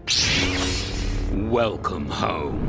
Welcome home.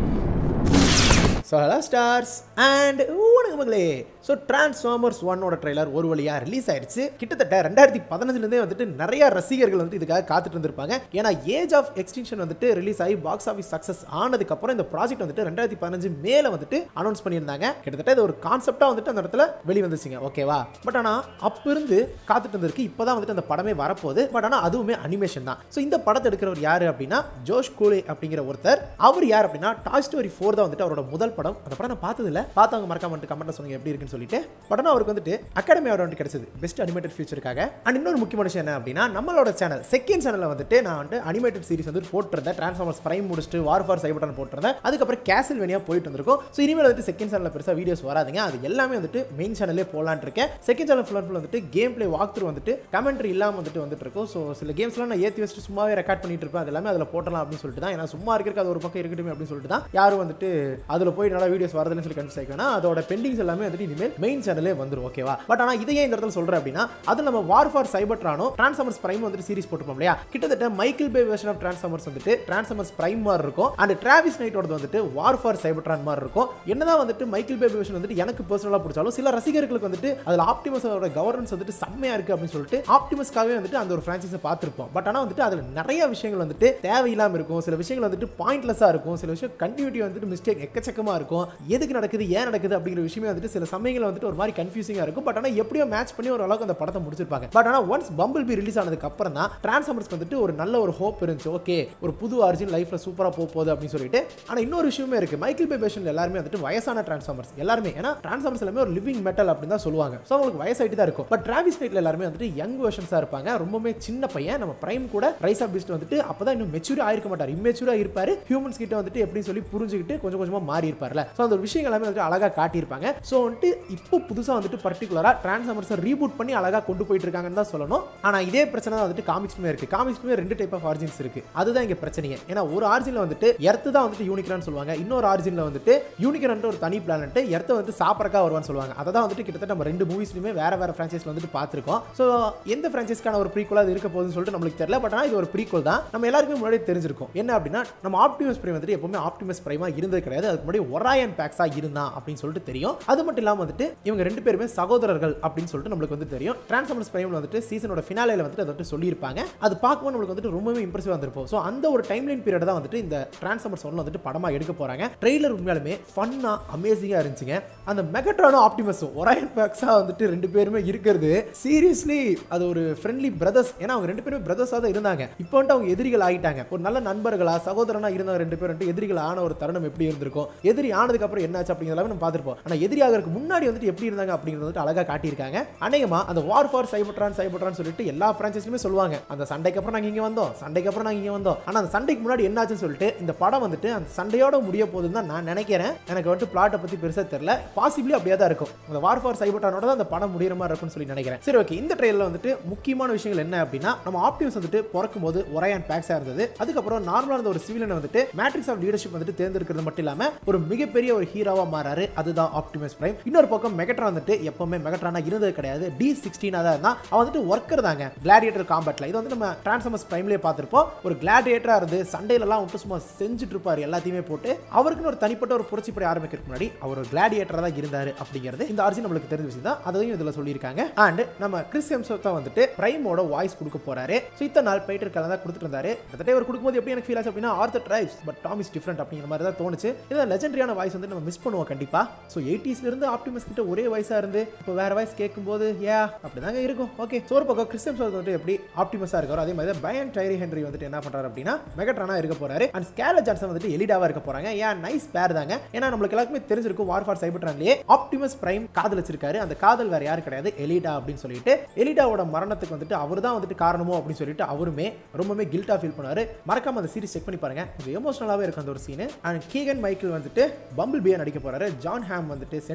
So hello stars and வணக்கம் மகளே so transformers ஒன்னோட ட்ரெய்லர் ஒரு வழியாக ரிலீஸ் ஆயிடுச்சு கிட்டத்தட்ட ரெண்டாயிரத்தி பதினஞ்சுலேருந்தே வந்துட்டு நிறைய ரசிகர்கள் வந்து இதுக்காக காத்துட்டு இருந்திருப்பாங்க ஏன்னா ஏஜ் ஆஃப் எக்ஸ்டிங்ஷன் வந்துட்டு ரிலீஸ் ஆகி பாக்ஸ் ஆஃபீஸ் சக்ஸஸ் ஆனதுக்கப்புறம் இந்த ப்ராஜெக்ட் வந்துட்டு ரெண்டாயிரத்தி பதினஞ்சு மேலே வந்துட்டு அனௌன்ஸ் பண்ணியிருந்தாங்க கிட்டத்தட்ட இது ஒரு கான்செப்டாக வந்துட்டு அந்த இடத்துல வெளி வந்துச்சுங்க ஓகேவா பட் ஆனால் அப்போ இருந்து காத்துட்டு இருந்திருக்கு இப்போ தான் வந்துட்டு அந்த படமே வரப்போகுது பட் ஆனால் அதுவுமே அனிமேஷன் தான் ஸோ இந்த படத்தை எடுக்கிறவர் யார் அப்படின்னா ஜோஷ் கூலே அப்படிங்கிற ஒருத்தர் அவர் யார் அப்படின்னா டாய் ஸ்டோரி ஃபோர் தான் வந்துட்டு அவரோட முதல் படம் அந்த படம் நான் பார்த்தது இல்லை பார்த்தவங்க மறக்காம வந்துட்டு கமெண்ட்ல சொன்னீங்க எப்படி இருக்குன்னு சொல்லிட்டு பட் ஆனால் அவருக்கு வந்துட்டு அகாடமி அவார்டு வந்துட்டு கிடைச்சது பெஸ்ட் அனிமேட்டட் ஃபியூச்சருக்காக அண்ட் இன்னொரு முக்கியமான விஷயம் என்ன அப்படின்னா நம்மளோட சேனல் செகண்ட் சேனலில் வந்துட்டு நான் வந்துட்டு அனிமேட்டட் சீரிஸ் வந்து போட்டிருந்தேன் டிரான்ஸ்ஃபார்மர்ஸ் பிரைம் முடிச்சுட்டு வார் ஃபார் சைபர்டன் போட்டிருந்தேன் அதுக்கப்புறம் கேசல் வேணியா போயிட்டு வந்திருக்கும் ஸோ இனிமேல் வந்துட்டு செகண்ட் சேனலில் பெருசாக வீடியோஸ் வராதுங்க அது எல்லாமே வந்துட்டு மெயின் சேனல்லே போலான் இருக்கேன் செகண்ட் சேனல் ஃபுல் ஃபுல் வந்துட்டு கேம் பிளே வாக் த்ரூ வந்துட்டு கமெண்ட்ரி இல்லாமல் வந்துட்டு வந்துட்டு இருக்கும் ஸோ சில கேம்ஸ்லாம் நான் ஏற்றி வச்சுட்டு சும்மாவே ரெக்கார்ட் பண்ணிட்டு இருப்பேன் அது எல்லாமே அதில் போட்டலாம் அப்படின்னு சொல்லிட்டு தான் ஏன்னா சும்மா இருக்கிறது அது ஒரு பக்கம் இருக்கட்டும் அப்படின்னு சொல்லிட்டு தான் யாரும் வந்துட்டு அதில் போய் நல்லா வீடியோஸ் வரதுன்னு சொல்லி கன்ஃபியூஸ் ஆகிக்கணும் அதோட பெண்டிங்ஸ் எல்லாமே வந்துட்டு இனிமேல் மெயின் சேனலே வந்துடும் ஓகேவா பட் ஆனால் இதையே இந்த இடத்துல சொல்கிறேன் அப்படின்னா அது நம்ம வார் ஃபார் சைபர்ட்ரானோ டிரான்ஸ்ஃபார்மர்ஸ் பிரைம் வந்துட்டு சீரிஸ் போட்டுப்போம் இல்லையா கிட்டத்தட்ட Michael Bay version of Transformers வந்துட்டு டிரான்ஸ்ஃபார்மர்ஸ் பிரைம் மாதிரி இருக்கும் அண்ட் டிராவிஸ் நைட்டோட வந்துட்டு வார் ஃபார் சைபர்ட்ரான் மாதிரி இருக்கும் என்னதான் வந்துட்டு மைக்கேல் பே வெர்ஷன் வந்துட்டு எனக்கு பர்சனலாக பிடிச்சாலும் சில ரசிகர்களுக்கு வந்துட்டு அதில் ஆப்டிமஸோட கவர்னன்ஸ் வந்துட்டு செம்மையா இருக்கு அப்படின்னு சொல்லிட்டு ஆப்டிமஸ்க்காகவே வந்துட்டு அந்த ஒரு ஃப்ரான்ச்சைஸை பார்த்துருப்போம் பட் ஆனால் வந்துட்டு அதில் நிறைய விஷயங்கள் வந்துட்டு தேவையில்லாமல் இருக்கும் சில விஷயங்கள் வந்துட்டு பாயிண்ட்லெஸ்ஸாக இருக்கும் சில விஷயம் கண்டினியூட்டி வந்துட்டு மிஸ்டேக் எக்கச்சக்கமாக இருக்கும் எதுக்கு நடக்குது ஏன் நடக்குது அப்படிங்கிற விஷயமே வந்துட்டு சில சமயங்கள் வந்துட்டு ஒரு மாதிரி கன்ஃபியூசிங்காக இருக்கும் பட் ஆனால் எப்படியோ மேட்ச் பண்ணி ஒரு அளவுக்கு அந்த படத்தை முடிச்சிருப்பாங்க பட் ஆனால் ஒன்ஸ் பம்பிள் பி ரிலீஸ் ஆனதுக்கு அப்புறம் தான் டிரான்ஸ்ஃபார்மர்ஸ்க்கு வந்துட்டு ஒரு நல்ல ஒரு ஹோப் இருந்துச்சு ஓகே ஒரு புது ஆர்ஜின் லைஃப்ல சூப்பராக போக போகுது அப்படின்னு சொல்லிட்டு ஆனால் இன்னொரு விஷயமே இருக்கு மைக்கேல் பே பேஷன் எல்லாருமே வந்துட்டு வயசான டிரான்ஸ்ஃபார்மர்ஸ் எல்லாருமே ஏன்னா டிரான்ஸ்ஃபார்மர்ஸ் எல்லாமே ஒரு லிவிங் மெட்டல் அப்படின்னு தான் சொல்லுவாங்க ஸோ அவங்களுக்கு வயசாயிட்டு தான் இருக்கும் பட் டிராவிஸ் நைட்ல எல்லாருமே வந்துட்டு யங் வெர்ஷன்ஸாக இருப்பாங்க ரொம்பவே சின்ன பையன் நம்ம பிரைம் கூட ரைஸ் ஆஃப் பீஸ்ட் வந்துட்டு அப்பதான் இன்னும் மெச்சூர் ஆயிருக்க மாட்டார் இம்மெச்சூரா இருப்பாரு ஹியூமன்ஸ் கிட்ட வந்துட்டு எப்படி சொல்லி புரிஞ்சுக்கிட்டு கொஞ்சம் கொஞ்சமா மாறி இருப்பார்ல ஸோ அந்த ஒரு விஷயம் எல்லாமே வந்துட்டு அழகா காட்டியிருப்பாங்க ஸோ வந்துட்டு இப்போ புதுசாக வந்துட்டு பர்டிகுலராக டிரான்ஸ்ஃபார்மர்ஸை ரீபூட் பண்ணி அழகாக கொண்டு போயிட்டு இருக்காங்கன்னு தான் சொல்லணும் ஆனால் இதே பிரச்சனை தான் வந்துட்டு காமிக்ஸ்லுமே இருக்கு காமிக்ஸ்லுமே ரெண்டு டைப் ஆஃப் ஆர்ஜின்ஸ் இருக்கு அதுதான் இங்கே பிரச்சனையே ஏன்னா ஒரு ஆர்ஜினில் வந்துட்டு எர்த்து தான் வந்துட்டு யூனிக்ரான்னு சொல்லுவாங்க இன்னொரு ஆர்ஜினில் வந்துட்டு யூனிக்ரான் ஒரு தனி பிளானட் எர்த்தை வந்து சாப்பிட்றக்கா வருவான்னு சொல்லுவாங்க அதை தான் வந்துட்டு கிட்டத்தட்ட நம்ம ரெண்டு மூவிஸ்லையுமே வேற வேற ஃப்ரான்ச்சைஸ்ல வந்துட்டு பார்த்துருக்கோம் ஸோ எந்த ஃப்ரான்ச்சைஸ்க்கான ஒரு ப்ரீக்குவலாக அது இருக்க போகுதுன்னு சொல்லிட்டு நம்மளுக்கு தெரியல பட் ஆனால் இது ஒரு ப்ரீக்குவல் தான் நம்ம எல்லாருக்குமே முன்னாடி தெரிஞ்சிருக்கும் என்ன அப்படின்னா நம்ம ஆப்டிமஸ் பிரைம் வந்துட்டு எப்பவுமே ஆப்டிமஸ் பிரைமா இருந்தது கிடையாது அதுக்கு முன்னாடி ஒராயன் பேக்ஸா இருந்தான் அப்படின்னு சொல்லிட்டு தெரியும் அது மட்டும் இல்லாமல் வந்துட்டு இவங்க ரெண்டு பேருமே சகோதரர்கள் அப்படின்னு சொல்லிட்டு நம்மளுக்கு வந்து தெரியும் டிரான்ஸ்ஃபார்மர்ஸ் பிரைம்ல வந்துட்டு சீசனோட ஃபினாலேல வந்துட்டு அதை வந்துட்டு சொல்லியிருப்பாங்க அது பார்க்கும்போது நம்மளுக்கு வந்துட்டு ரொம்பவே இம்ப்ரெசிவ் வந்திருப்போம் ஸோ அந்த ஒரு டைம்லைன் பீரியட் தான் வந்துட்டு இந்த டிரான்ஸ்ஃபார்மர்ஸ் ஒன்று வந்துட்டு படமாக எடுக்க போறாங்க ட்ரெய்லர் உண்மையாலுமே ஃபன்னா அமேசிங்காக இருந்துச்சுங்க அந்த மெகட்ரானும் ஆப்டிமஸும் ஒராயன் பேக்ஸாக வந்துட்டு ரெண்டு பேருமே இருக்கிறது சீரியஸ்லி அது ஒரு ஃப்ரெண்ட்லி பிரதர்ஸ் ஏன்னா அவங்க ரெண்டு பேருமே பிரதர்ஸாக தான் இருந்தாங்க இப்போ வந்துட்டு அவங்க எதிரிகள் ஆகிட்டாங்க ஒரு நல்ல நண்பர்களா சகோதரனா இருந்தவங்க ரெண்டு பேரும் வந்துட்டு எதிரிகள் ஆன ஒரு தருணம் எப்படி இருந்திருக்கும் எதிரி ஆனதுக்கு அப்புறம் என்னாச்சு அப்படிங்கிறத நம்ம பார்த்துருப்போம் ஆனால் எதிரி ஆகிறதுக்கு முன்னாடி வந்துட்டு எப்படி இருந்தாங்க அப்படிங்கிறது வந்துட்டு அழகாக காட்டியிருக்காங்க அநேகமா அந்த வார் ஃபார் சைபட்ரான் சைபட்ரான் சொல்லிட்டு எல்லா ஃப்ரான்ச்சைஸ்லுமே சொல்லுவாங்க அந்த சண்டைக்கு அப்புறம் நாங்கள் இங்கே வந்தோம் சண்டைக்கு அப்புறம் நாங்கள் இங்கே வந்தோம் ஆனால் அந்த சண்டைக்கு முன்னாடி என்னாச்சுன்னு சொல்லிட்டு இந்த படம் வந்துட்டு அந்த சண்டையோட முடிய போகுதுன்னு தான் நான் நினைக்கிறேன் எனக்கு வந்துட்டு பிளாட்டை பற்றி பெருசாக தெரியல பாசிபிளி அப்படியே தான் இருக்கும் அந்த வார் ஃபார் சைபட்ரானோட தான் அந்த படம் முடிகிற மாதிரி இருக்கும்னு சொல்லி நினைக்கிறேன் சரி ஓகே இந்த ட்ரெயிலில் வந்துட்டு முக்கியமான விஷயங்கள் என்ன அப்படின்னா நம்ம ஆப்டிமஸ் வந்துட்டு பிறக்கும் போது ஒரையான் பேக்ஸாக இருந்தது அதுக்கப்புறம் நார்மலாக இருந்த ஒரு சிவிலனை வந்துட்டு மேட்ரிக்ஸ் ஆஃப் லீடர்ஷிப் வந்துட்டு தேர்ந்தெடுக்கிறது மட்டும் இல்லாமல் ஒரு மிகப்பெரிய ஒரு ஹீரோவா மாறாரு அதுதான் ஆப்டிமஸ் பிரைம் இன்னொரு பக்கம் மெகட்ரான் வந்துட்டு எப்பவுமே மெகட்ரானா இருந்தது கிடையாது டி சிக்ஸ்டீனாக தான் இருந்தா அவன் வந்துட்டு ஒர்க்கர் தாங்க கிளாடியேட்டர் காம்பேட்ல இது வந்து நம்ம டிரான்ஸ்ஃபார்மர்ஸ் பிரைம்லேயே பார்த்துருப்போம் ஒரு கிளாடியேட்டரா இருந்து சண்டையிலலாம் விட்டு சும்மா செஞ்சுட்டு இருப்பாரு எல்லாத்தையுமே போட்டு அவருக்குன்னு ஒரு தனிப்பட்ட ஒரு புரட்சி படை ஆரம்பிக்கிறதுக்கு முன்னாடி அவர் ஒரு கிளாடியேட்டரா தான் இருந்தாரு அப்படிங்கிறது இந்த ஆர்ஜி நம்மளுக்கு தெரிஞ்ச விஷயம் தான் அதையும் இதுல சொல்லியிருக்காங்க அண்ட் நம்ம கிறிஸ் ஹெம்ஸ்வர்த் தான் வந்துட்டு பிரைமோட வாய்ஸ் கொடுக்க போறாரு ஸோ இத்தனை நாள் பைட்டர் கலர் தான் கொடுத்துட்டு இருந்தாரு கிட்டத்தட்ட இவர் கொடுக்கும்போது எப்படி எனக்கு ஃபீல் ஆச்சு அப்படின்னா Arthur tribes but Tom is different அப்படிங்கிற மாதிரி தான் தோணுச்சு இதை லெஜெண்டரியான வாய்ஸ் வந்து நம்ம மிஸ் பண்ணுவோம் கண்டிப்பா ஸோ எயிட்டிஸ்ல இருந்து ஆப்டிமஸ் கிட்ட ஒரே வயசா இருந்து இப்போ வேற வாய்ஸ் கேட்கும்போது ஏ அப்படிதாங்க இருக்கும் ஓகே ஸோ ஒரு பக்கம் கிறிஸ் ஹெம்ஸ்வர்த் வந்துட்டு எப்படி ஆப்டிமஸா இருக்காரோ அதே மாதிரி பயன் டைரி ஹென்ரி வந்துட்டு என்ன பண்றாரு அப்படின்னா மெகட்ரானா இருக்க போறாரு அண்ட் ஸ்கேல ஜான்சன் வந்துட்டு எலிடாவா இருக்க போறாங்க ஏன் நைஸ் பேர் தாங்க ஏன்னா நம்மளுக்கு எல்லாருக்குமே தெரிஞ்சிருக்கும் வார் ஃபார் சைபர்ட்ரான்லயே ஆப்டிமஸ் பிரைம் காதலிச்சிருக்காரு அந்த காதல் வேற யாரும் கிடையாது எலிடா அப்படின்னு சொல்லிட்டு எலிடாவோட மரணத்துக்கு வந்துட்டு அவர் தான் வந்துட்டு காரணமோ அப்படின்னு சொல்லிட்டு அவருமே ரொம்பவே கில்ட்டா ஃபீல் பண்ணாரு மறக்காம அந்த சீரிஸ் செக் பண்ணி பாருங்க கொஞ்சம் எமோஷனலாவே இருக்கும் அந்த ஒரு சீன் அண்ட் கீகன் மைக்கேல் வந்துட்டு பம்பிள் பியா நடிக்க போறாரு ஜான் ஹாம் வந்துட்டு சென்டினல் பிரைம்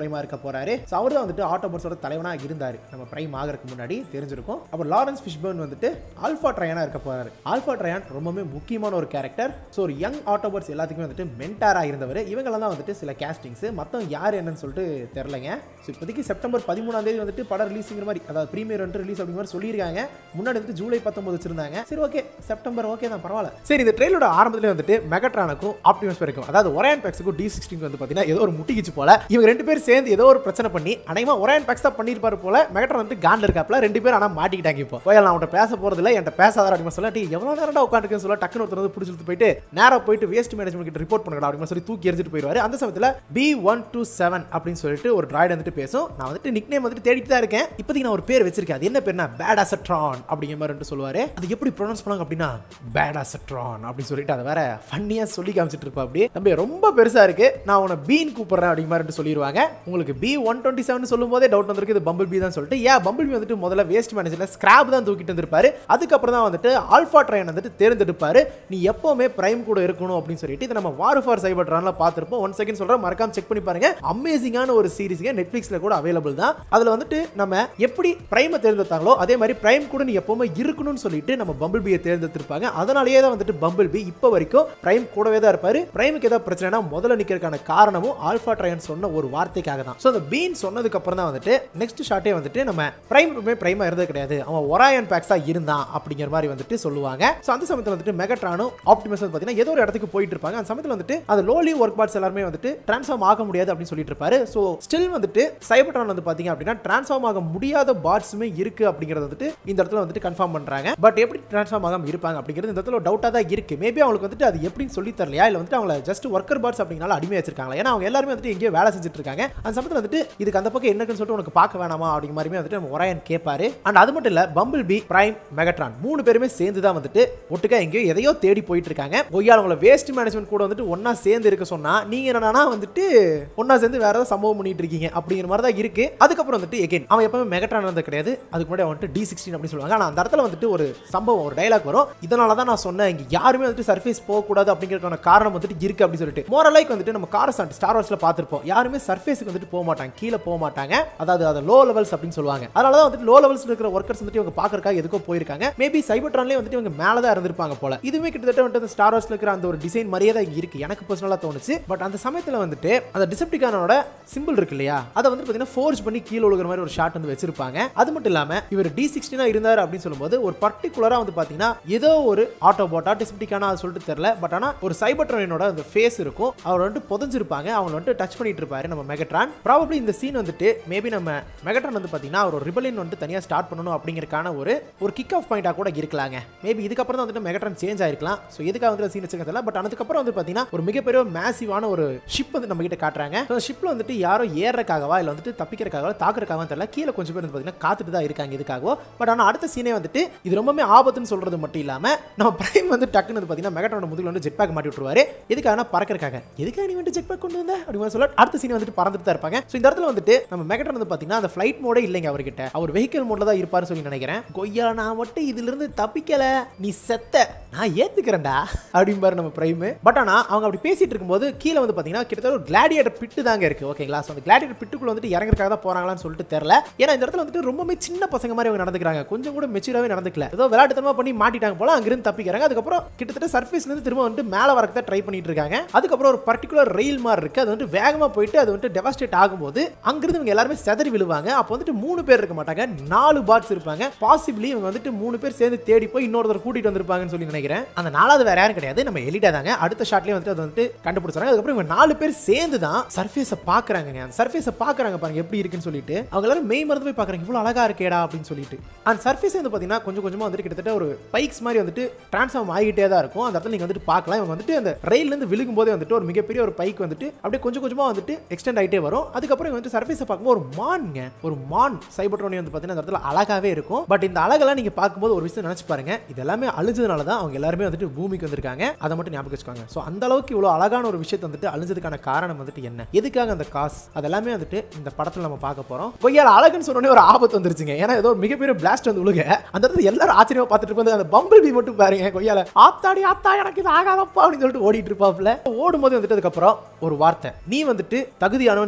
பிரைமா இருக்க போறாரு ஸோ அவர் தான் வந்துட்டு ஆட்டோபர்ஸோட தலைவனாக இருந்தார் நம்ம பிரைம் ஆகிறதுக்கு முன்னாடி தெரிஞ்சிருக்கும் அப்புறம் லாரன்ஸ் ஃபிஷ்பர்ன் வந்துட்டு ஆல்ஃபா ட்ரையானா இருக்க போறாரு ஆல்ஃபா ட்ரையான் ரொம்பவே முக்கியமான ஒரு கேரக்டர் ஸோ ஒரு யங் ஆட்டோபர்ஸ் எல்லாத்துக்குமே வந்துட்டு மென்டாரா இருந்தவர் இவங்கெல்லாம் தான் வந்துட்டு சில கேஸ்டிங்ஸ் மொத்தம் யார் என்னன்னு சொல்லிட்டு தெரிலங்க ஸோ இப்போதைக்கு செப்டம்பர் பதிமூணாம் தேதி வந்துட்டு படம் ரிலீஸுங்கிற மாதிரி அதாவது ப்ரீமியர் வந்து ரிலீஸ் அப்படிங்கிற மாதிரி சொல்லியிருக்காங்க முன்னாடி வந்துட்டு ஜூலை பத்தொன்பது வச்சிருந்தாங்க சரி ஓகே செப்டம்பர் ஓகே தான் பரவாயில்ல சரி இந்த ட்ரெயிலோட ஆரம்பத்திலே வந்துட்டு மெகட்ரானுக்கும் ஆப்டிமஸ் வரைக்கும் அதாவது ஒரேன் பேக்ஸுக்கும் டி சிக்ஸ்டின் வந்து பார்த்தீங்கன்னா ஏதோ ஒரு முட்டிக்கிச்சு போல இவங்க ரெண்டு பேரும் சேர்ந்து ஏதோ ஒரு பிரச்சனை பண்ணி அனைமா ஒரேன் பேக்ஸ் தான் பண்ணியிருப்பாரு போல மெகட்ரான் வந்து காண்டில் இருக்காப்ல ரெண்டு பேரும் ஆனால் மாட்டிக்கிட்டாங்க இப்போ ஓயா நான் உன்ட்ட பேச போறது இல்லை என்கிட்ட பேசாத அப்படின்னு சொல்ல டீ எவ்வளோ நேரம்டா உட்காந்துருக்குன்னு சொல்ல டக்குனு ஒருத்தர் வந்து பிடிச்சிட்டு போயிட்டு நேராக போயிட்டு வேஸ்ட் மேனேஜ்மெண்ட் கிட்ட ரிப்போர்ட் பண்ணுங்கடா அப்படின்னு சொல்லி தூக்கி எரிஞ்சிட்டு போயிடுவாரு அந்த சமயத்தில் பி ஒன் டூ செவன் அப்படின்னு சொல்லிட்டு ஒரு டிராய்டு வந்துட்டு பேசும் நான் வந்துட்டு நிக் நேம் வந்துட்டு தேடிட்டு தான் இருக்கேன் இப்போதைக்கு நான் ஒரு பேர் வச்சிருக்கேன் அது என்ன பேர்னா பேட் அசட்ரான் அப்படிங்கிற மாதிரி வந்துட்டு சொல்லுவாரு அது எப்படி ப்ரொனவுன்ஸ் பண்ணாங்க அப்படின்னா பேட் அசட்ரான் அப்படின்னு சொல்லிட்டு அதை வேற ஃபன்னியாக சொல்லி காமிச்சிட்டு இருப்பா அப்படி தம்பி ரொம்ப பெருசா இருக்கு நான் உன்னை பீன் கூப்பிடுறேன் அப்படிங்கிற மாதிரி வந்துட்டு சொல்லிடுவாங்க உங்களுக்கு பி ஒன் டுவெண்ட்டி செவன் சொல்லும் போதே டவுட் வந்திருக்கு இது பம்பிள் பி தான் சொல்லிட்டு ஏன் பம்பிள் பி வந்துட்டு முதல்ல வேஸ்ட் மேனேஜர்ல ஸ்கிராப் தான் தூக்கிட்டு வந்திருப்பாரு அதுக்கப்புறம் தான் வந்துட்டு ஆல்ஃபா ட்ரைன் வந்துட்டு தேர்ந்தெடுப்பாரு நீ எப்பவுமே பிரைம் கூட இருக்கணும் அப்படின்னு சொல்லிட்டு இதை நம்ம வார் ஃபார் சைபர் ட்ரான்ல பார்த்திருப்போம் ஒன் செகண்ட் சொல்றேன் மறக்காம செக் பண்ணி பாருங்க அமேசிங்கான ஒரு சீரிஸ்ங்க நெட்ஃபிளிக்ஸ்ல கூட அவைலபிள் தான் அதுல வந்துட்டு நம்ம எப்படி பிரைமை தேர்ந்தெடுத்தாங்களோ அதே மாதிரி பிரைம் கூட நீ எப்பவுமே இருக்கணும்னு சொல்லிட்டு நம்ம பம்பிள் பியை தேர்ந்தெடுத்திருப்பாங்க அதனாலேயே தான் வந்துட்டு பம்பிள் பி இப்போ வரைக்கும் பிரைம் கூடவே தான் இருப்பாரு பிரைமுக்கு ஏதாவது பிரச்சனைனா முதல்ல நிக்கிறதுக்கான காரணமும் ஆல்ஃபா ட்ரையன் சொன்ன ஒரு வார்த்தைக்காக தான் ஸோ அந்த பீன் சொன்னதுக்கு அப்புறம் தான் வந்துட்டு நெக்ஸ்ட் ஷாட்டே வந்துட்டு நம்ம பிரைம் பிரைமா இருந்தது கிடையாது அவன் ஒராயன் பேக்ஸா இருந்தான் அப்படிங்கிற மாதிரி வந்துட்டு சொல்லுவாங்க ஸோ அந்த சமயத்தில் வந்துட்டு மெகட்ரானும் ஆப்டிமஸ் வந்து பார்த்தீங்கன்னா ஏதோ ஒரு இடத்துக்கு போயிட்டு இருப்பாங்க அந்த சமயத்தில் வந்துட்டு அந்த லோலி ஒர்க் பார்ட்ஸ் எல்லாருமே வந்துட்டு ட்ரான்ஸ்ஃபார்ம் ஆக முடியாது அப்படின்னு சொல்லிட்டு இருப்பாரு ஸோ ஸ்டில் வந்துட்டு சைபர்ட்ரான் வந்து பார்த்தீங்க அப்படின்னா ட்ரான்ஸ்ஃபார்ம் ஆக முடியாத பார்ட்ஸுமே இருக்கு அப்படிங்கிறது வந்துட்டு இந்த இடத்துல வந்துட்டு கன்ஃபார்ம் பண்றாங்க பட் எப்படி ட்ரான்ஸ்ஃபார்ம் ஆகாம இருப்பாங்க அப்படிங்கிறது இந்த இடத்துல டவுட்டாக தான் இருக்கு மேபி அவங்களுக்கு வந்துட்டு அது எப்படின்னு சொல்லி தரலையா இல்லை வந்துட்டு அவங்கள ஜஸ்ட் ஒர்க்கர் பார்ட்ஸ் அப்படிங்கனால அடிமை வச்சிருக்காங்களா ஏன்னா அவங்க எல்லாருமே வந்துட்டு எங்கேயோ வேலை செஞ்சுட்டு இருக்காங்க அந்த சமயத்தில் வந்துட்டு இதுக்கு அந்த பக்கம் என்னன்னு சொல்லிட்டு உனக்கு பார்க்க வேணாமா அப்படிங்கிற மாதிரி வந்துட்டு நம்ம ஒராயன் கேட்பாரு அண்ட் அது மட்டும் இல்ல பம்பிள் பி பிரைம் மெகட்ரான் மூணு பேருமே சேர்ந்து தான் வந்துட்டு ஒட்டுக்கா எங்கேயோ எதையோ தேடி போயிட்டு இருக்காங்க ஒய்யால் உங்களை வேஸ்ட் மேனேஜ்மெண்ட் கூட வந்துட்டு ஒண்ணா சேர்ந்து இருக்க சொன்னா நீங்க என்னன்னா வந்துட்டு ஒண்ணா சேர்ந்து வேற ஏதாவது சம்பவம் பண்ணிட்டு இருக்கீங்க அப்படிங்கிற மாதிரி தான் இருக்கு அதுக்கப்புறம் வந்துட்டு எகைன் அவன் எப்பவுமே மெகட்ரான் வந்து கிடையாது அதுக்கு முன்னாடி வந்துட்டு டி சிக்ஸ்டீன் அப்படின்னு சொல்லுவாங்க ஆனா அந்த இடத்துல வந்துட்டு ஒரு சம்பவம் ஒரு டைலாக் வரும் இதனால தான் நான் சொன்னேன் இங்க யாருமே வந்துட்டு சர்ஃபேஸ் போகக்கூடாது அப்படிங்கிறதுக்கான காரணம் வந்துட்டு இருக்கு அப்படின்னு சொல்லிட்டு மோரலைக்கு வந்துட்டு நம்ம காரசான் ஸ்டார் வார்ஸ்ல பார்த்திருப்போம் யாருமே சர்ஃபேஸுக்கு வந்துட்டு போக மாட்டாங்க கீழே போக மாட்டாங்க அதாவது அது லோ லெவல்ஸ் அப்படின்னு சொல்லுவாங்க அதனால தான் வந்துட்டு லோ லெவல்ஸ் இருக்கிற ஒர்க்கர்ஸ் வந்துட்டு இவங்க பார்க்கறக்காக எதுக்கோ போயிருக்காங்க மேபி சைபர்ட்ரான்லேயே வந்துட்டு இவங்க மேலே தான் இருந்திருப்பாங்க போல இதுவுமே கிட்டத்தட்ட வந்துட்டு ஸ்டார் வார்ஸ்ல இருக்கிற அந்த ஒரு டிசைன் மாதிரியே தான் இங்க இருக்கு எனக்கு பர்சனலாக தோணுச்சு பட் அந்த சமயத்தில் வந்துட்டு அந்த டிசப்டிகானோட சிம்பிள் இருக்கு இல்லையா அதை வந்து பார்த்தீங்கன்னா ஃபோர்ஸ் பண்ணி கீழே விழுகிற மாதிரி ஒரு ஷாட் வந்து வச்சிருப்பாங்க அது மட்டும் இல்லாம இவர் டி சிக்ஸ்டினா இருந்தார் அப்படின்னு சொல்லும்போது ஒரு பர்டிகுலரா வந்து பார்த்தீங்கன்னா ஏதோ ஒரு ஆட்டோபோட்டா டிசப்டிகானா அது சொல்லிட்டு தெரியல பட் ஆனால் ஒரு சைபர்ட்ரானோட அந்த ஃபேஸ் இருக்கும் அவர் வந்துட்டு புதஞ்சிருப்பாங்க அவங்க வந்துட்டு டச் பண்ணிட்டு இருப்பாரு நம்ம மெகட்ரான் ப்ராபப்ளி இந்த சீன் வந்துட்டு மேபி நம்ம மெகட்ரான் வந்து பார்த்தீங்கன்னா அவர் ஒரு ரிபலியன் வந்துட்டு தனியாக ஸ்டார்ட் பண்ணணும் அப்படிங்கறக்கான ஒரு ஒரு கிக் ஆஃப் பாயிண்டாக கூட இருக்கலாங்க மேபி இதுக்கப்புறம் தான் வந்துட்டு மெகட்ரான் சேஞ்ச் ஆயிருக்கலாம் ஸோ எதுக்காக வந்து சீன் வச்சுக்கிறதுல பட் அதுக்கப்புறம் வந்து பார்த்தீங்கன்னா ஒரு மிகப்பெரிய மேசிவான ஒரு ஷிப் வந்து நம்ம கிட்ட காட்டுறாங்க ஸோ ஷிப்பில் வந்துட்டு யாரோ ஏறக்காகவா இல்லை வந்துட்டு தப்பிக்கிறக்காகவா தாக்குறக்காகவும் தெரியல கீழே கொஞ்சம் பேர் வந்து பார்த்தீங்கன்னா காத்துட்டு தான் இருக்காங்க இதுக்காகவோ பட் ஆனால் அடுத்த சீனே வந்துட்டு இது ரொம்பவே ஆபத்துன்னு சொல்றது மட்டும் இல்லாமல் நம்ம பிரைம் வந்து டக்குன்னு வந்து பார்த்தீங்கன்னா மெகட்ரானோட முதுகில் வந்து ஜெட் பேக் மாட்டி விட்டுருவாரு எதுக்காக பறக்கிறக்காக எதுக்காக நீ வந்து ஜெட் பேக் கொண்டு வந்த அப்படின்னு சொல்ல அடுத்த சீன் வந்துட்டு பறந்துட்டு தான் இருப்பாங்க ஸோ இந்த இடத்துல வந்துட்டு நம்ம மெகட்ரான் வந்து பார்த்தீங்கன்னா அந்த ஃப்ளைட் மோடே இல்லைங்க அவர்கிட்ட அவர் வெஹிக்கல் மோட்ல தான் இருப்பாருன்னு சொல்லி நினைக்கிறேன் கொய்யா நான் மட்டும் இதுல இருந்து தப்பிக்கல நீ செத்த நான் ஏத்துக்கிறேன்டா அப்படிம்பாரு நம்ம பிரைம் பட் ஆனா அவங்க அப்படி பேசிட்டு இருக்கும்போது கீழே வந்து பாத்தீங்கன்னா கிட்டத்தட்ட ஒரு கிளாடியேட்டர் பிட்டு தாங்க இருக்கு ஓகேங்களா ஸோ அந்த கிளாடியேட்டர் பிட்டுக்குள்ள வந்துட்டு இறங்குறதுக்காக தான் போறாங்களான்னு சொல்லிட்டு தெரியல ஏன்னா இந்த இடத்துல வந்துட்டு ரொம்பவே சின்ன பசங்க மாதிரி அவங்க நடந்துக்கிறாங்க கொஞ்சம் கூட மெச்சூராகவே நடந்துக்கல ஏதோ விளையாட்டுத்தனமா பண்ணி மாட்டிட்டாங்க போல அங்கிருந்து தப்பிக்கிறாங்க அதுக்கப்புறம் கிட்டத்தட்ட சர்ஃபேஸ்ல இருந்து திரும்ப வந்துட்டு மேலே வரக்கு தான் ட்ரை பண்ணிட்டு இருக்காங்க அதுக்கப்புறம் ஒரு பர்டிகுலர் ரயில் மாதிரி இருக்கு அது வந்துட்டு வேகமா போயிட்டு அது வந்துட்டு டெவாஸ்டேட் ஆகும்போது அங்கிருந்து இவங்க எல்லாருமே செதறி விழுவாங்க அப்போ வந்துட்டு மூணு பேர் இருக்க மாட்டாங்க நாலு பார்ட்ஸ் இருப்பாங்க பாசிபிளி இவங்க வந்துட்டு மூணு பேர் சேர்ந்து தேடி போய் இன்னொருத்தர் கூட்டிட்டு வந்திருப்பாங்கன்னு சொல்லி நினைக்கிறேன் அந்த நாலாவது வேற யாரும் கிடையாது நம்ம எலிட்டா தாங்க அடுத்த ஷாட்லயே வந்துட்டு அது வந்துட்டு கண்டுபிடிச்சாங்க அதுக்கப்புறம் இவங்க நாலு பேர் சேர்ந்து தான் சர்ஃபேஸை பாக்குறாங்க அந்த சர்ஃபேஸை பாக்குறாங்க பாருங்க எப்படி இருக்குன்னு சொல்லிட்டு அவங்க எல்லாரும் மெய் மறந்து போய் பாக்குறாங்க இவ்வளவு அழகா இருக்கேடா அப்படின்னு சொல்லிட்டு அந்த சர்ஃபேஸ் வந்து பாத்தீங்கன்னா கொஞ்சம் கொஞ்சமா வந்துட்டு கிட்டத்தட்ட ஒரு பைக்ஸ் மாதிரி வந்துட்டு டிரான்ஸ்ஃபார்ம் ஆகிட்டே தான் இருக்கும் அந்த இடத்துல நீங்க வந்துட்டு பார்க்கலாம் இவங்க வந்துட்டு அந்த ரயில்ல இருந்து விழுகும் போதே வந்துட்டு ஒரு மிகப்பெரிய ஒரு பைக் வந்துட்டு அப்படியே கொஞ்சம் கொஞ்சமா வந்துட்டு எக்ஸ்டெண்ட் ஆகிட்டே வரும் அதுக்கப்புறம் இவங்க வந்து சர்ஃபேஸை பார்க்கும்போது ஒரு மான்ங்க ஒரு மான் சைபர்ட்ரோனி வந்து பார்த்தீங்கன்னா அந்த இடத்துல அழகாவே இருக்கும் பட் இந்த அழகெல்லாம் நீங்க பார்க்கும்போது ஒரு விஷயம் நினைச்சு பாருங்க இது எல்லாமே அழிஞ்சதுனால தான் அவங்க எல்லாருமே வந்துட்டு பூமிக்கு வந்திருக்காங்க அதை மட்டும் ஞாபகம் வச்சுக்கோங்க ஸோ அந்த அளவுக்கு இவ்வளோ அழகான ஒரு விஷயத்தை வந்துட்டு அழிஞ்சதுக்கான காரணம் வந்துட்டு என்ன எதுக்காக அந்த காசு அதெல்லாமே வந்துட்டு இந்த படத்தில் நம்ம பார்க்க போறோம் கொய்யால அழகுன்னு சொன்னோடனே ஒரு ஆபத்து வந்துருச்சுங்க ஏன்னா ஏதோ ஒரு மிகப்பெரிய பிளாஸ்ட் வந்து உழுக அந்த இடத்துல எல்லாரும் ஆச்சரியமா பார்த்துட்டு இருக்கும் அந்த பம்பிள் பி மட்டும் பாருங்க கொய்யால ஆத்தாடி ஆத்தா எனக்கு இது ஆகாதப்பா அப்படின்னு சொல்லிட்டு ஓடிட்டு இருப்பாப்ல ஓடும் போது வந்துட்டு அதுக்கப்புறம் ஒரு வார்த்தை நீ வந்துட்டு தகுதியானவன்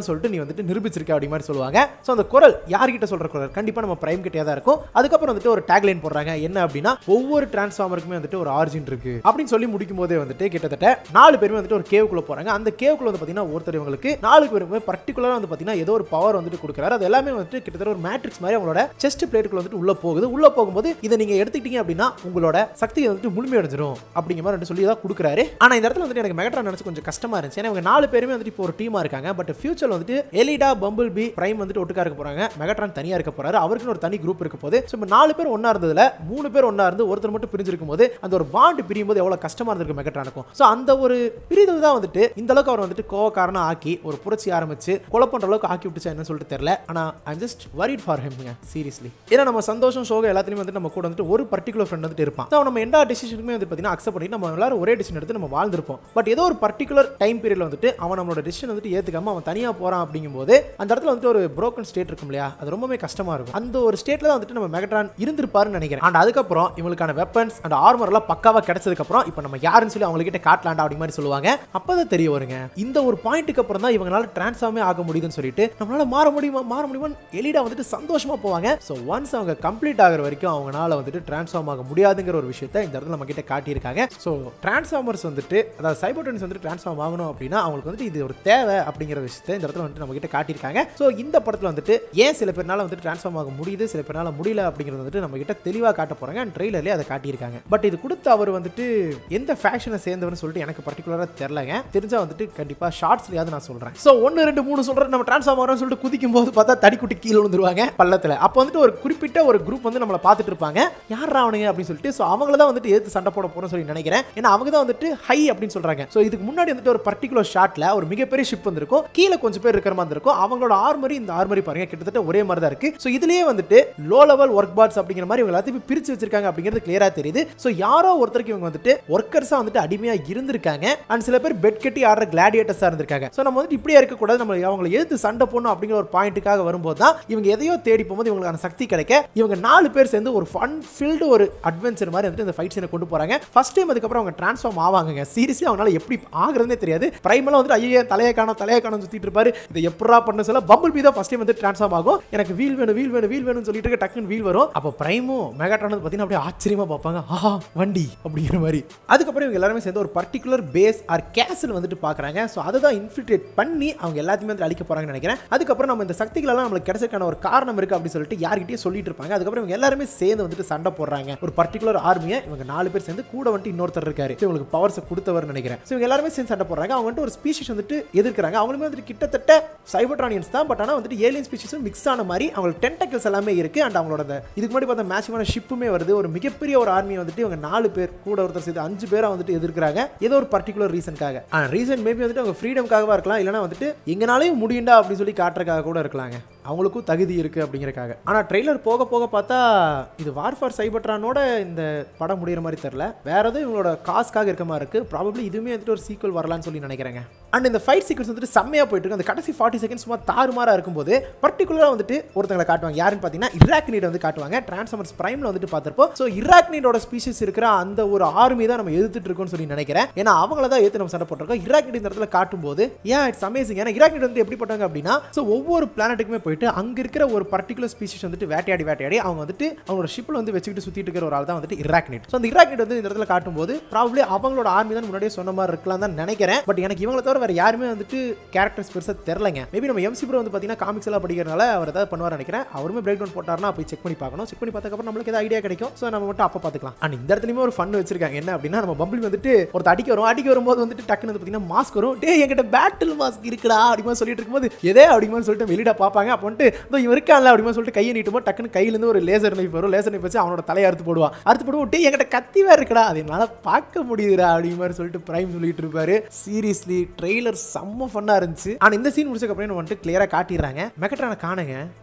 சொல்லிட்டு நீ வந்துட்டு நிரூபிச்சிருக்க அப்படி மாதிரி சொல்லுவாங்க ஸோ அந்த குரல் யார்கிட்ட சொல்ற குரல் கண்டிப்பா நம்ம பிரைம் கிட்டே தான் இருக்கும் அதுக்கப்புறம் வந்துட்டு ஒரு டேக்லைன் போடுறாங்க என்ன அப்படின்னா ஒவ்வொரு டிரான்ஸ்ஃபார்மருக்குமே வந்துட்டு ஒரு ஆரிஜின் இருக்கு அப்படின்னு சொல்லி முடிக்கும் போதே வந்துட்டு கிட்டத்தட்ட நாலு பேருமே வந்துட்டு ஒரு கேவுக்குள்ள போறாங்க அந்த கேவுக்குள்ள வந்து பாத்தீங்கன்னா ஒருத்தர் இவங்களுக்கு நாலு பேருமே பர்டிகுலரா வந்து பாத்தீங்கன்னா ஏதோ ஒரு பவர் வந்துட்டு கொடுக்குறாரு அது எல்லாமே வந்துட்டு கிட்டத்தட்ட ஒரு மேட்ரிக்ஸ் மாதிரி அவங்களோட செஸ்ட் பிளேட்டுக்குள்ள வந்துட்டு உள்ள போகுது உள்ள போகும்போது இதை நீங்க எடுத்துக்கிட்டீங்க அப்படின்னா உங்களோட சக்தி வந்துட்டு முழுமையடைஞ்சிரும் அப்படிங்கிற மாதிரி வந்துட்டு சொல்லி தான் கொடுக்குறாரு ஆனா இந்த இடத்துல வந்துட்டு எனக்கு மெகட்ரான் நினைச்சு கொஞ்சம் கஷ்டமா இருந்துச்சு ஏன்னா இவங்க நாலு பேருமே வந்துட்டு இப்போ ஒரு டீமா இருக்காங்க பட் ஃபியூச்சர் வந்துட்டு எலிடா பம்பிள் பி பிரைம் வந்துட்டு ஒட்டுக்கா இருக்க போறாங்க மெகட்ரான் தனியா இருக்க போறாரு அவருக்குன்னு ஒரு தனி குரூப் இருக்க போது ஸோ இப்போ நாலு பேர் ஒண்ணா இருந்ததுல மூணு பேர் ஒண்ணா இருந்து ஒருத்தர் மட்டும் பிரிஞ்சிருக்கும் போது அந்த ஒரு பாண்ட் பிரியும் போது எவ்வளவு கஷ்டமா இருந்திருக்கு மெகட்ரானுக்கும் ஸோ அந்த ஒரு பிரிதல் தான் வந்துட்டு இந்த அளவுக்கு அவர் வந்துட்டு கோவக்காரனா ஆக்கி ஒரு புரட்சி ஆரம்பிச்சு கொலை பண்ற அளவுக்கு ஆக்கி விட்டுச்சா என்ன சொல்லிட்டு தெரியல ஆனா ஐ ஜஸ்ட் வரிட் ஃபார் ஹிம்ங்க சீரியஸ்லி ஏன்னா நம்ம சந்தோஷம் சோகம் எல்லாத்துலயும் வந்துட்டு நம்ம கூட வந்துட்டு ஒரு பர்டிகுலர் ஃப்ரெண்ட் வந்துட்டு இருப்பான் ஸோ நம்ம எல்லா டிசிஷனுமே வந்து பார்த்தீங்கன்னா அக்செப்ட் பண்ணி நம்ம எல்லாரும் ஒரே டிசிஷன் எடுத்து நம்ம வாழ்ந்திருப்போம் பட் ஏதோ ஒரு பர்டிகுலர் டைம் பீரியட்ல வந்துட்டு அவன் நம்மளோட டிசிஷன் வந்துட்டு ஏத்துக்காம அவன் தனியா போறான் அப்படிங்கும்போது அந்த இடத்துல வந்துட்டு ஒரு broken ஸ்டேட் இருக்கும் இல்லையா அது ரொம்பவே கஷ்டமா இருக்கும் அந்த ஒரு ஸ்டேட்ல தான் வந்துட்டு நம்ம மெகட்ரான் இருந்திருப்பாருன்னு நினைக்கிறேன் அண்ட் அதுக்கப்புறம் இவங்களுக்கான வெப்பன்ஸ் அண்ட் ஆர்மர் எல்லாம் பக்காவா கிடைச்சதுக்கு அப்புறம் இப்போ நம்ம யாருன்னு சொல்லி அவங்க கிட்ட காட்டலாண்டா அப்படி மாதிரி சொல்லுவாங்க அப்பதான் தெரிய வருங்க இந்த ஒரு பாயிண்ட்டுக்கு அப்புறம் தான் இவங்களால டிரான்ஸ்ஃபார்மே ஆக முடியுதுன்னு சொல்லிட்டு நம்மளால மாற முடியுமா மாற முடியுமா எலிடா வந்துட்டு சந்தோஷமா போவாங்க ஸோ ஒன்ஸ் அவங்க கம்ப்ளீட் ஆகிற வரைக்கும் அவங்களால வந்துட்டு டிரான்ஸ்ஃபார்ம் ஆக முடியாதுங்கிற ஒரு விஷயத்தை இந்த இடத்துல நம்ம கிட்ட காட்டியிருக்காங்க ஸோ டிரான்ஸ்ஃபார்மர்ஸ் வந்துட்டு அதாவது சைபோட்டன்ஸ் வந்துட்டு டிரான்ஸ்ஃபார்ம் ஆகணும் அப்படின்னா அவங்களுக்கு வந்துட்டு இது ஒரு தேவை அப்படிங்கிற விஷயத்தை இந்த இடத்துல வந்துட்டு நம்ம கிட்ட காட்டியிருக்காங்க ஸோ இந்த படத்தில் வந்துட்டு ஏன் சில பேர்னால வந்துட்டு டிரான்ஸ்ஃபார்ம் ஆக முடியுது சில பேர்னால முடியல அப்படிங்கிறது வந்துட்டு நம்ம கிட்ட தெளிவாக காட்ட போறாங்க அண்ட் ட்ரெய்லர்லேயே அதை காட்டியிருக்காங்க பட் இது கொடுத்த அவர் வந்துட்டு எந்த ஃபேஷனை சேர்ந்தவர்னு சொல்லிட்டு எனக்கு பர்டிகுலராக தெரிலங்க தெரிஞ்சா வந்துட்டு கண்டிப்பாக ஷார்ட்ஸ்லையாவது நான் சொல்கிறேன் ஸோ ஒன்று ரெண்டு மூணு சொல்கிறேன் நம்ம டிரான்ஸ்ஃபார்ம் ஆகிறோம்னு சொல்லிட்டு குதிக்கும் போது பார்த்தா தடிக்குட்டி கீழே விழுந்துருவாங்க பள்ளத்தில் அப்போ வந்துட்டு ஒரு குறிப்பிட்ட ஒரு குரூப் வந்து நம்மளை பார்த்துட்டு இருப்பாங்க யார் அவனுங்க அப்படின்னு சொல்லிட்டு ஸோ அவங்கள தான் வந்துட்டு எதிர்த்து சண்டை போட போகிறோம்னு சொல்லி நினைக்கிறேன் ஏன்னா அவங்க தான் வந்துட்டு ஹை அப்படின்னு சொல்கிறாங்க ஸோ இதுக்கு முன்னாடி வந்துட்டு ஒரு பர்டிகுலர் ஷாட்டில் ஒரு மிகப்பெரிய ஷிப் வந்திருக்கும் கீழே கொஞ்சம் பேர் இருக்கிற மாதிரி இருக்கும் அவங்களோட ஆர்மரி இந்த ஆர்மரி பாருங்க கிட்டத்தட்ட ஒரே மாதிரி தான் இருக்கு ஸோ இதுலயே வந்துட்டு லோ லெவல் ஒர்க் பார்ட்ஸ் அப்படிங்கிற மாதிரி இவங்க எல்லாத்தையும் பிரிச்சு வச்சிருக்காங்க அப்படிங்கிறது கிளியரா தெரியுது ஸோ யாரோ ஒருத்தருக்கு இவங்க வந்துட்டு ஒர்க்கர்ஸா வந்துட்டு அடிமையா இருந்திருக்காங்க அண்ட் சில பேர் பெட் கட்டி ஆடுற கிளாடியேட்டர்ஸா இருந்திருக்காங்க ஸோ நம்ம வந்துட்டு இப்படியே இருக்கக்கூடாது நம்ம அவங்களை எதிர்த்து சண்டை போடணும் அப்படிங்கிற ஒரு பாயிண்ட்டுக்காக வரும்போது தான் இவங்க எதையோ தேடி போகும்போது இவங்களுக்கான சக்தி கிடைக்க இவங்க நாலு பேர் சேர்ந்து ஒரு ஃபன் ஃபில்டு ஒரு அட்வென்ச்சர் மாதிரி வந்துட்டு இந்த ஃபைட் சீனை கொண்டு போறாங்க ஃபர்ஸ்ட் டைம் அதுக்கப்புறம் அவங்க ட்ரான்ஸ்ஃபார்ம் ஆவாங்க சீரியஸ்லி அவங்களால எப்படி ஆகுறதே தெரியாது பிரைமெல்லாம் வந்துட்டு ஐயோ தலையை காணும் தலையை காணும் சுத்திட்டு இருப்பாரு இதை எப்படா பண்ண சொல்ல பம்பிள் பி தான் ஃபர்ஸ்ட் டைம் வந்து ட்ரான்ஸ்ஃபார்ம் ஆகும் எனக்கு வீல் வேணும் வீல் வேணும் வீல் வேணும்னு சொல்லிட்டு இருக்க டக்குன்னு வீல் வரும் அப்போ பிரைமும் மெகாட்ரான் பார்த்தீங்கன்னா அப்படியே ஆச்சரியமா பார்ப்பாங்க ஆஹா வண்டி அப்படிங்கிற மாதிரி அதுக்கப்புறம் இவங்க எல்லாருமே சேர்ந்து ஒரு பர்டிகுலர் பேஸ் ஆர் கேசல் வந்துட்டு பார்க்குறாங்க ஸோ அதை தான் இன்ஃபில்ட்ரேட் பண்ணி அவங்க எல்லாத்தையுமே வந்து அழிக்க போறாங்கன்னு நினைக்கிறேன் அதுக்கப்புறம் நம்ம இந்த சக்திகள் எல்லாம் நம்மளுக்கு கிடைச்சதுக்கான ஒரு காரணம் இருக்கு அப்படின்னு சொல்லிட்டு யார்கிட்டயும் சொல்லிட்டு இருப்பாங்க அதுக்கப்புறம் இவங்க எல்லாருமே சேர்ந்து வந்துட்டு சண்டை போடுறாங்க ஒரு பர்டிகுலர் ஆர்மியை இவங்க நாலு பேர் சேர்ந்து கூட வந்துட்டு இன்னொருத்தர் இருக்காரு So இவங்களுக்கு பவர்ஸை கொடுத்தவர் நினைக்கிறேன் ஸோ இவங்க எல்லாருமே சேர்ந்து சண்டை போடுறாங்க அவங்க வந்துட்டு ஒரு ஸ்பீஷிஸ் வந்துட்டு எதிர்க்கிறாங்க அவங்களுமே வந்துட்டு கிட்டத்தட்ட சைபர்ட்ரானியன்ஸ் தான் பட் ஆனால் வந்துட்டு ஏலியன் ஸ்பீஷிஸும் மிக்ஸ் ஆன மாதிரி அவங்களுக்கு டென்டக்கிள்ஸ் எல்லாமே இருக்கு அண்ட் அவங்களோட அந்த இதுக்கு முன்னாடி பார்த்த மேட்சிமான ஷிப்புமே வருது ஒரு மிகப்பெரிய ஒரு ஆர்மியை வந்துட்டு இவங்க நாலு பேர் கூட ஒருத்தர் சேர்த்து அஞ்சு பேரா வந்துட்டு எதிர்க்கிறாங்க ஏதோ ஒரு பர்டிகுலர் ரீசனுக்காக ரீசன் மேபி வந்துட்டு அவங்க ஃப்ரீடம்காகவா இருக்கலாம் இல்லைனா வந்துட்டு எங்கனாலையும் முடியுண்டா அப்படின்னு சொல்லி காட்டுறதுக்காக கூட இருக்கலாங்க அவங்களுக்கும் தகுதி இருக்கு அப்படிங்கறக்காக ஆனா ட்ரெய்லர் போக போக பார்த்தா இது வார் ஃபார் சைபட்ரானோட இந்த படம் முடியிற மாதிரி தெரியல வேற எதுவும் இவங்களோட காஸ்க்காக இருக்க மாதிரி இருக்கு ப்ராபப்ளி இதுவுமே வந்துட்டு ஒரு சீக்வல் வரலாம்னு சொல்லி நினைக்கிறேங்க அண்ட் இந்த ஃபைட் சீக்வன்ஸ் வந்துட்டு செம்மையா போயிட்டு இருக்கு அந்த கடைசி ஃபார்ட்டி செகண்ட்ஸ் சும்மா தாறுமாறா இருக்கும்போது பர்டிகுலராக வந்துட்டு ஒருத்தங்களை காட்டுவாங்க யாருன்னு பார்த்தீங்கன்னா இராக் நீட் வந்து காட்டுவாங்க டிரான்ஸ்ஃபார்மர்ஸ் பிரைம்ல வந்துட்டு பார்த்திருப்போ ஸோ இராக் நீடோட ஸ்பீஷிஸ் இருக்கிற அந்த ஒரு ஆர்மி தான் நம்ம எதிர்த்துட்டு இருக்கோம்னு சொல்லி நினைக்கிறேன் ஏன்னா அவங்கள தான் ஏற்று நம்ம சண்டை போட்டிருக்கோம் இராக் நீட் இந்த இடத்துல காட்டும்போது ஏன் இட்ஸ் அமேசிங் ஏன்னா இராக் நீட் வந்து எப்படி போட்டாங்க அப்படின்னா ஸோ ஒவ்வொரு பிளானட்டுக்குமே போயிட்டு அங்க இருக்கிற ஒரு பர்டிகுலர் ஸ்பீஷிஸ் வந்துட்டு வேட்டையாடி வேட்டையாடி அவங்க வந்துட்டு அவங்களோட ஷிப்பில் வந்து வச்சுக்கிட்டு சுத்திட்டு இருக்கிற ஒரு ஆள் தான் வந்துட்டு இராக் நீட் ஸோ அந்த இராக் நீட் வந்து இந்த இடத்துல காட்டும்போது ப்ராப்ளி அவங்களோட ஆர்மி தான் முன்னாடியே சொன்ன மாதிரி இருக்கலாம் தான் நினைக்கிறேன் பட் எனக்கு இவங்களை தவிர வேற யாருமே வந்துட்டு கேரக்டர்ஸ் பெருசாக தெரிலங்க மேபி நம்ம எம்சி ப்ரோ வந்து பார்த்தீங்கன்னா காமிக்ஸ் எல்லாம் படிக்கிறனால அவர் ஏதாவது பண்ணுவார் நினைக்கிறேன் அவருமே பிரேக் டவுன் போட்டார்னா போய் செக் பண்ணி பார்க்கணும் செக் பண்ணி பார்த்ததுக்கப்புறம் நம்மளுக்கு ஏதாவது ஐடியா கிடைக்கும் ஸோ நம்ம மட்டும் அப்போ பார்த்துக்கலாம் அண்ட் இந்த இடத்துலையுமே ஒரு ஃபன் வச்சிருக்காங்க என்ன அப்படின்னா நம்ம பம்பிள் வந்துட்டு ஒருத்தர் அடிக்க வரும் அடிக்க வரும்போது வந்துட்டு டக்குன்னு வந்து பார்த்தீங்கன்னா மாஸ்க் வரும் டே என்கிட்ட பேட்டில் மாஸ்க் இருக்குடா அப்படிமா சொல்லிட்டு இருக்கும்போது எதே அப்படிமா சொல்லிட்டு வெளியிட பார்ப்பாங்க அப்போ வந்துட்டு இதோ இவன் இருக்கான்ல அப்படிமா சொல்லிட்டு கையை நீட்டுமோ டக்குன்னு கையிலேருந்து ஒரு லேசர் நைஃப் வரும் லேசர் நைஃப் வச்சு அவனோட தலையை அறுத்து போடுவான் அறுத்து போடுவோம் டே என்கிட்ட கத்தி வேற இருக்குடா அது என்னால் பார்க்க முடியுதுடா அப்படிங்கிற மாதிரி சொல்லிட்டு பிரைம் சொல்லிட்டு இருப்பாரு சீரியஸ்லி ட்ரெய்லர் செம்ம ஃபன்னாக இருந்துச்சு ஆனால் இந்த சீன் முடிச்சதுக்கப்புறம் வந்துட்டு கிளியராக காட்டிடுறாங்க மெகட்ரான காணுங்க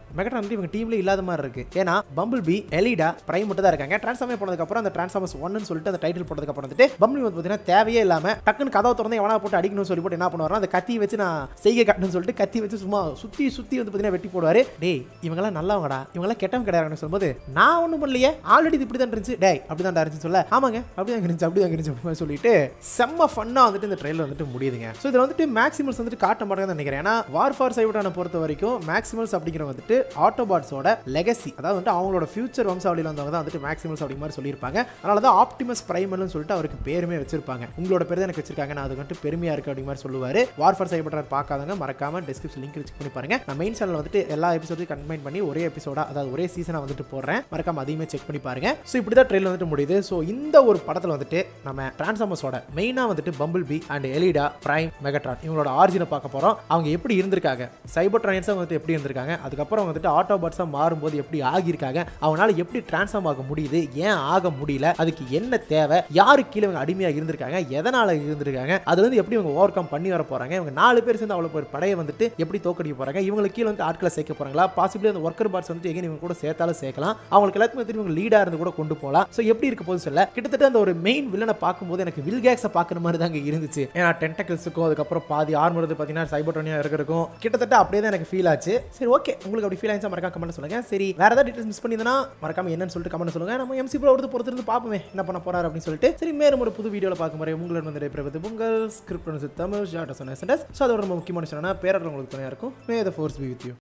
மெகட்ரான் வந்து இவங்க டீம்ல இல்லாத மாதிரி இருக்கு ஏன்னா பம்பிள் பி எலிடா பிரைம் மட்டும் தான் இருக்காங்க டிரான்ஸ்ஃபார்மே போனதுக்கு அப்புறம் அந்த டிரான்ஸ்ஃபார்மர்ஸ் ஒன்னு சொல்லிட்டு அந்த டைட்டில் போட்டதுக்கு அப்புறம் வந்துட்டு பம்பிள் வந்து பார்த்தீங்கன்னா தேவையே இல்லாம டக்குன்னு கதவை திறந்து எவனா போட்டு அடிக்கணும்னு சொல்லி போட்டு என்ன பண்ணுவாரு அந்த கத்தி வச்சு நான் செய்கை காட்டணும்னு சொல்லிட்டு கத்தி வச்சு சும்மா சுத்தி சுத்தி வந்து பார்த்தீங்கன்னா வெட்டி போடுவாரு டேய் இவங்கெல்லாம் நல்லவங்கடா இவங்கெல்லாம் கெட்டவங்க கிடையாதுன்னு சொல்லும்போது நான் ஒன்றும் பண்ணலையே ஆல்ரெடி இது இப்படி தான் இருந்துச்சு டேய் அப்படி தான் இருந்துச்சு சொல்ல ஆமாங்க அப்படி தான் இருந்துச்சு அப்படி தான் இருந்துச்சு அப்படின்னு சொல்லிட்டு செம்ம ஃபன்னா வந்துட்டு இந்த ட்ரெயிலர் வந்துட்டு முடியுதுங்க ஸோ இதில் வந்துட்டு மேக்ஸிமல்ஸ் வந்துட்டு காட்ட மாட்டாங்கன்னு நினைக்கிறேன் ஏன்னா வார் ஃபார் சைவட்டான பொறுத்த வரைக்கும் மேக்ஸிமல்ஸ் அப்படிங்கிற வந்துட்டு ஆட்டோபாட்ஸோட லெகசி அதாவது வந்துட்டு அவங்களோட ஃபியூச்சர் வம்சாவளியில் வந்தவங்க தான் வந்துட்டு மேக்ஸிமல்ஸ் அப்படிங்கிற மாதிரி சொல்லியிருப்பாங்க அதனால தான் ஆப்டிமஸ் பிரைமல்னு சொல்லிட்டு அவருக்கு பேருமே வச்சிருப்பாங்க உங்களோட பேர் தான் எனக்கு வச்சிருக்காங்க நான் அது வந்துட்டு பெருமையா இருக்கு அப்படிங்கிற மாதிரி சொல்லுவாரு வார் ஃபார் சைவட்டார் பார்க்காதவங்க மறக்காம டிஸ்கிரிப்ஷன் லிங்க் செக் பண்ணி பாருங்க நான் மெயின் சேனல் வந்துட்டு எல்லா எபிசோடையும் கம்பைன் பண்ணி ஒரே எபிசோடா அதாவது ஒரே சீசனாக வந்துட்டு போடுறேன் மறக்காம அதையுமே செக் பண்ணி பாருங்க ஸோ இப்படி தான் ட்ரெயிலர் வந்துட்டு முடியுது ஸோ இந்த ஒரு படத்தில் வந்துட்டு நம்ம டிரான்ஸ்ஃபார்மர்ஸோட மெயினாக வந்துட்டு Bumblebee and Elita Prime Megatron இவங்களோட ஆரிஜினை பார்க்க போகிறோம் அவங்க எப்படி இருந்திருக்காங்க சைபர் ட்ரைன்ஸாக வந்துட்டு எப்படி இருந்திருக்காங்க அதுக்கப்புறம் வந்துட்டு ஆட்டோபாட்ஸாக மாறும்போது எப்படி ஆகியிருக்காங்க அவங்களால எப்படி டிரான்ஸ்ஃபார்ம் ஆக முடியுது ஏன் ஆக முடியல அதுக்கு என்ன தேவை யாரு கீழே இவங்க அடிமையாக இருந்திருக்காங்க எதனால் இருந்திருக்காங்க அது வந்து எப்படி இவங்க ஓவர் கம் பண்ணி வர போகிறாங்க இவங்க நாலு பேர் சேர்ந்து அவ்வளோ ஒரு படையை வந்துட்டு எப்படி தோக்கடிக்க போகிறாங்க இவங்களுக்கு கீழே வந்து ஆட்களை சேர்க்க போகிறாங்களா பாசிபிளி அந்த ஒர்க்கர் பார்ட்ஸ் வந்து எங்கே இவங்க கூட சேர்த்தாலும் சேர்க்கலாம் அவங்களுக்கு எல்லாத்துக்குமே தெரியும் இவங்க லீடாக இருந்து கூட கொண்டு போகலாம் ஸோ எப்படி இருக்க போகுது சொல்ல கிட்டத்தட்ட அந்த ஒரு மெயின் வில்லனை பார்க்கும்போது எனக்கு வில்கேக்ஸை பார்க்குற மாதிரி தாங்க இருந்துச்சு ஏன்னா டென்டக்கிள்ஸுக்கும் அதுக்கப்புறம் பாதி ஆர்மர் வந்து பார்த்தீங்கன்னா சைபர்டோனியா இருக்கிறதுக்கும் கிட்டத்தட்ட அப்படியே தான் எனக்கு ஃபீல் ஆச்சு சரி ஓகே உங்களுக்கு அப்படி ஃபீல் ஆச்சு மறக்காம கமெண்ட் சொல்லுங்க சரி வேற ஏதாவது டீட்டெயில்ஸ் மிஸ் பண்ணியிருந்தா மறக்காம என்னன்னு சொல்லிட்டு கமெண்ட் சொல்லுங்க நம்ம எம்சி ப்ரோ ஒருத்தர் பொறுத்து இருந்து பார்ப்போமே என்ன பண்ண போறாரு அப்படின்னு சொல்லிட்டு சரி மேலும் ஒரு புது வீடியோவில் பார்க்கும் முறை உங்களிடம் வந்து நடைபெறுவது உங்கள் ஸ்கிரிப்ட் தமிழ் ஷார்ட் சொன்ன ஸோ அதோட ரொம்ப முக்கியமான விஷயம் பேரர்கள் உங்களுக்கு துணையாக இருக்கும் may the force be with you